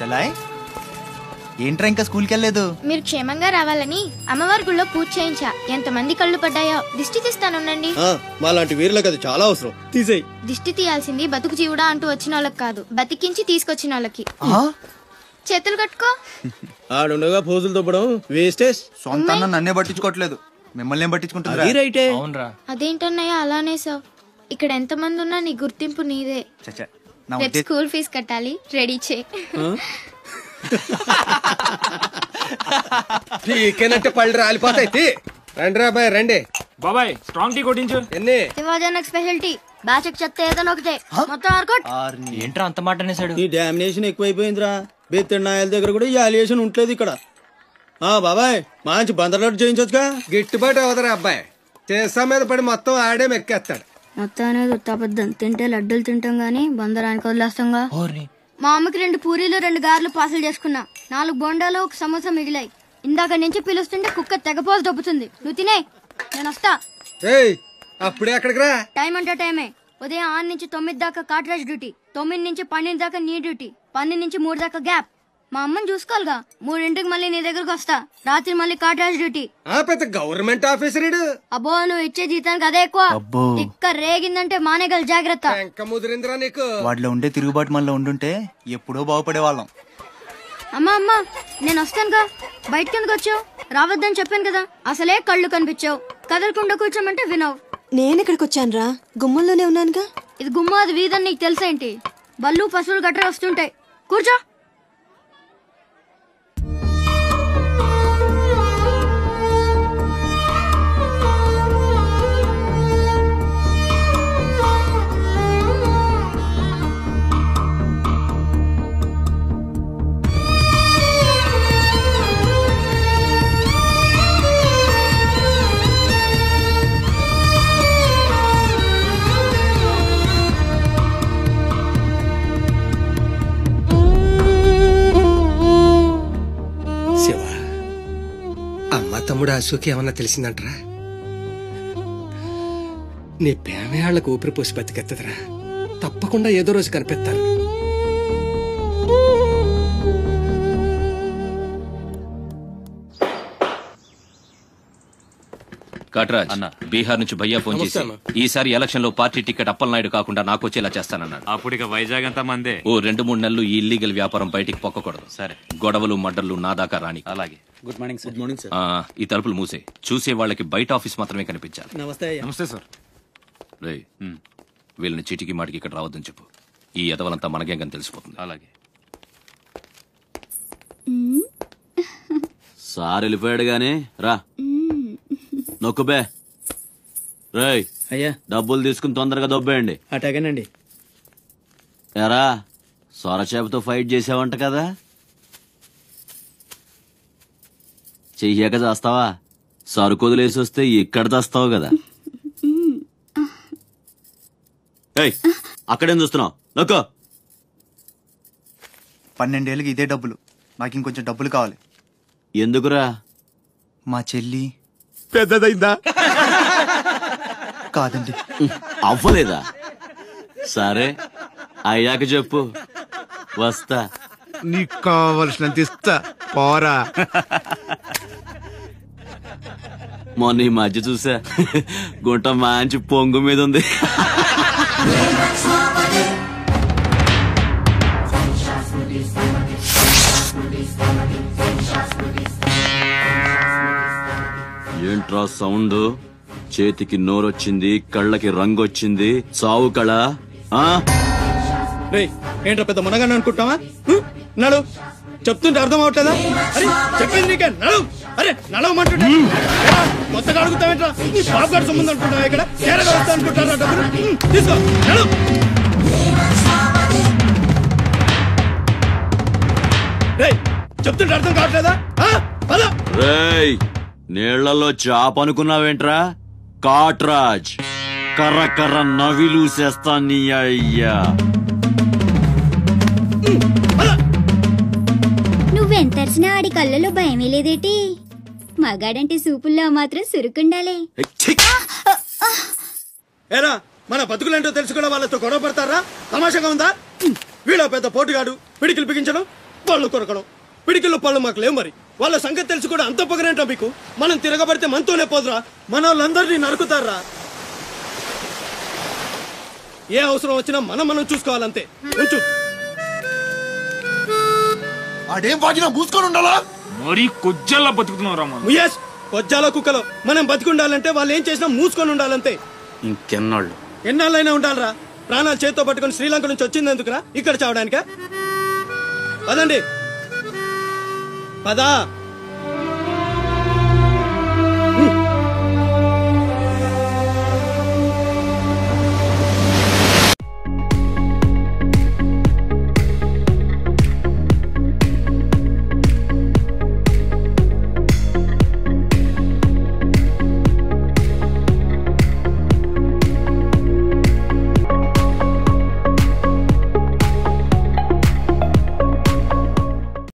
లొరలాయ్ ఏంట్రా ఇంకా స్కూల్కి వెళ్ళలేదు మీరు క్షేమంగా రావాలని అమ్మవారి గుళ్ళో పూజ చేయించా ఎంతమంది కళ్ళు పడ్డాయో దిష్టి తీస్తానుండండి మా లాంటి వీరులకు అది చాలా అవసరం తీసేయి దిష్టి తీయాల్సింది బతుకు జీవుడా అంటూ వచ్చిన వాళ్ళకి కాదు బతికించి తీసుకొచ్చిన వాళ్ళకి ఆ? చేతులు కట్టుకో ఆడుండగా పోజులు తొప్పడం వేస్టేజ్ సొంత అన్న నన్నే పట్టించుకోవట్లేదు మిమ్మల్ని ఏం పట్టించుకుంటుందిరా అది రైటే అదేంటన్నయ్య అలానే సార్ ఇక్కడ ఎంతమంది ఉన్నా నీ గుర్తింపు నీదే చచ్చా నా రేపు ఉద్దేశం స్కూల్ ఫీజు కట్టాలి రెడీ చే పీకేనంటే పళ్ళు రాలిపోతాయి తీ. రండి రా బాయ్ రండి బాబాయ్ స్ట్రాంగ్ టీ కొట్టించు ఎన్ని శివాజనక్ స్పెషాలిటీ బ్యాచ్ చెత్త ఏదైనా ఒకటే మొత్తం ఆర్కోట్ ఆర్ని. ఏంట్రా అంత మాట అనేసాడు ఈ డామినేషన్ ఎక్కువైపోయిందిరా బెత్తడి నాయల దగ్గర కూడా ఈ అలియేషన్ ఉంటలేదు ఇక్కడ ఆ బాబాయ్ మంచి బందర్లాట్ చేయించొచ్చుగా గిట్టుబాటు అవదరా అబ్బాయి చేసా మీద పడి మొత్తం ఆడే మెక్కేస్తాడు మొత్తం అనేది ఉత్తాపద్దం తింటే లడ్డూలు తింటాం గానీ బందరానికి వదిలేస్తాంగా మా అమ్మకి రెండు పూరీలు రెండు గారెలు పార్సల్ చేసుకున్నా నాలుగు బొండాలు ఒక సమోసా మిగిలాయి ఇందాక నుంచి పిలుస్తుంటే కుక్క తెగపోసి దొబ్బుతుంది నువ్వు తినే నేను వస్తా ఏయ్ అప్పుడే అక్కడికి రా టైం అంటే టైమే ఉదయం ఆరు నుంచి తొమ్మిది దాకా కాట్రాజ్ డ్యూటీ తొమ్మిది నుంచి పన్నెండు దాకా నీ డ్యూటీ పన్నెండు నుంచి మూడు దాకా గ్యాప్ మా అమ్మని చూసుకోవాలిగా మూడింటికి మళ్ళీ నీ దగ్గరకు వస్తా రాత్రి మళ్ళీ కాట్రాజ్ డ్యూటీ ఆ పెద్ద గవర్నమెంట్ ఆఫీసర్ ఇడు అబ్బో నువ్వు ఇచ్చే జీతానికి అదే ఎక్కువ అబ్బో. ఇక్క రేగిందంటే మానేగల జాగ్రత్త వెంక ముదిరిందిరా నీకు వాడిలో ఉండే తిరుగుబాటు మనలో ఉండుంటే ఎప్పుడో బాగుపడే వాళ్ళం అమ్మా అమ్మా నేను వస్తానుగా బయటకి ఎందుకు వచ్చావు రావద్దని చెప్పాను కదా అసలే కళ్ళు కనిపించావు కదలకుండా కూర్చోమంటే వినవు నేను ఇక్కడికి వచ్చానురా గుమ్మంలోనే ఉన్నానుగా ఇది గుమ్మ అది వీధని నీకు తెలుసేంటి బళ్ళు పశువులు గట్రా వస్తుంటాయి కూర్చో శివ అమ్మ తమ్ముడు అశోక్ ఏమన్నా తెలిసిందంటరా నీ ప్రేమే వాళ్ళకు ఊపిరి పోసి బతికెత్తదిరా తప్పకుండా ఏదో రోజు కనిపెత్తారు కట్రాజ్ బీహార్ నుంచి భయ్యా ఫోన్ చేసి ఈసారి ఎలక్షన్ లో పార్టీ టికెట్ అప్పలనాయుడు కాకుండా నాకు వచ్చేలా చేస్తానన్నాడు అప్పుడు ఇక వైజాగ్ అంతా మందే ఓ రెండు మూడు నెలలు ఈ ఇల్లీగల్ వ్యాపారం బయటికి పొక్కకూడదు సరే గొడవలు మడ్డర్లు నా దాకా రాని అలాగే good morning sir good morning sir ఆ, ఈ తలుపులు మూసే చూసే వాళ్ళకి బయట ఆఫీస్ మాత్రమే కనిపించాలి నమస్తే అయ్యా నమస్తే సార్ రే వీళ్ళని చీటికి మాటికి ఇక్కడ రావద్దని చెప్పు ఈ ఎదవలంతా మనకేం తెలిసిపోతుంది అలాగే సార్ వెళ్ళిపోయాడు గాని రా నొక్కుబే రేయ్ అయ్యా డబ్బులు తీసుకుని తొందరగా దొబ్బేయండి అటాగేనండి ఎరా సొరచేపతో ఫైట్ చేసావంట కదా చెయ్యాక చేస్తావా సరుకు వదిలేసి వస్తే ఇక్కడ తెస్తావు కదా ఏయ్ అక్కడేం చూస్తున్నావు నొక్కో పన్నెండేళ్ళకి ఇదే డబ్బులు నాకు ఇంకొంచెం డబ్బులు కావాలి ఎందుకురా మా చెల్లి పెద్దదైందా కాదండి అవ్వలేదా సరే అయ్యాక చెప్పు వస్తా నీకు కావలసినంత ఇస్తా పోరా మొన్న ఈ మధ్య చూసా గుంట మంచి పొంగు మీద ఉంది ఏంట్రా సౌండ్ చేతికి నోరొచ్చింది కళ్ళకి రంగొచ్చింది సావు కళ ఆ రే ఏంట్రా పెద్ద మునగాన్ని అనుకుంటావా హ్మ్? నడు చెప్తుంటే అర్థం అవట్లేదా అరే చెప్పింది నీకే నడు అరే నడవమంటుంటే ఏరా, కొత్తగా అడుగుతావేంట్రా నీ బాబు గారి సంబంధం అనుకుంటావా ఇక్కడ ఏరగా వస్తా అనుకుంటారా డబ్బులు హ్మ్, తీసుకో నడు రే చెప్తుంటే అర్థం కావట్లేదా ఆ? పద రేయ్ నీళ్లలో చాప అనుకున్నావేంట్రా కాట్రాజ్ కర్ర కర్ర నవిలూసేస్తా నీ అయ్యా నువ్వెంతరిసినా ఆడి కళ్ళలో భయమే లేదేటి మగాడంటే సూపుల్లో మాత్రం సురుకుండాలే ఏరా మన బతుకులేంటో తెలుసు కూడా వాళ్ళతో గొడవ పడతారా తమాషాగా ఉందా హ్మ్, వీడో పెద్ద పోటుగాడు పిడికిలు బిగించడం పళ్ళు కొరకడం పిడికిల్లో పళ్ళు మాకు లేవు మరి వాళ్ళ సంగతి తెలిసి కూడా అంత పొగరేంటా మీకు మనం తిరగబడితే మనతోనే పోదురా మన వాళ్ళందరినీ నరుకుతారా ఏ అవసరం వచ్చినా మనం మనం చూసుకోవాలంతే ఉంచు ఆడేం వాగినా మూసుకొని ఉండాలా మరీ కొజ్జల్లా బతుకుతున్నావు రామా ముయేష్ కొజ్జాల కుక్కలో మనం బతికుండాలంటే వాళ్ళు ఏం చేసినా మూసుకొని ఉండాలంతే ఇంకెన్నాళ్ళు ఎన్నాళ్ళైనా ఉండాలరా ప్రాణాలు చేత్తో పట్టుకొని శ్రీలంక నుంచి వచ్చింది ఎందుకురా ఇక్కడ చావడానికా పదండి పదా